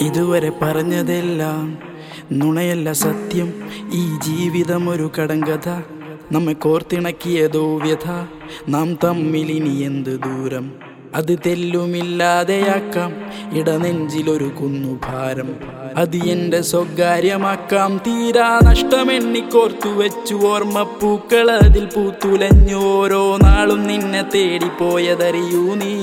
ഇതുവരെ പറഞ്ഞതെല്ലാം നുണയല്ല സത്യം ഈ ജീവിതം ഒരു കടങ്കഥ നമ്മെ കോർത്തിണക്കിയതോ വ്യഥ നാം തമ്മിലിനി എന്ത് ദൂരം അത് തെല്ലുമില്ലാതെയാക്കാം ഇടനെഞ്ചിലൊരു കുന്നുഭാരം അത് എന്റെ സ്വകാര്യമാക്കാം തീരാ നഷ്ടമെണ്ണിക്കോർത്തു വെച്ചു ഓർമ്മപ്പൂക്കൾ അതിൽ പൂത്തുലഞ്ഞു ഓരോ നാളും നിന്നെ തേടിപ്പോയതറിയൂ നീ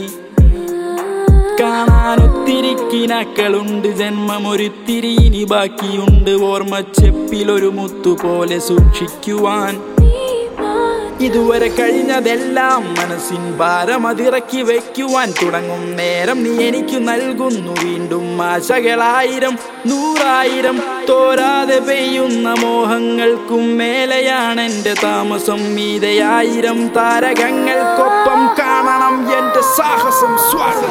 കാണാൻ ഒത്തിരി കിനാക്കളുണ്ട് ജന്മമൊരുത്തിരി ഇനി ബാക്കിയുണ്ട് ഓർമ്മച്ചെപ്പിലൊരു മുത്തുപോലെ സൂക്ഷിക്കുവാൻ ഇതുവരെ കഴിഞ്ഞതെല്ലാം മനസ്സിൻ ഭാരം അതിറക്കി വയ്ക്കുവാൻ തുടങ്ങും നേരം നീ എനിക്ക് നൽകുന്നു വീണ്ടും ആശകളായിരം നൂറായിരം തോരാതെ പെയ്യുന്ന മോഹങ്ങൾക്കും മേലെയാണ് എൻ്റെ താമസം മീതയായിരം താരകങ്ങൾക്കൊപ്പം കാണണം എൻ്റെ സാഹസം സ്വാഗതം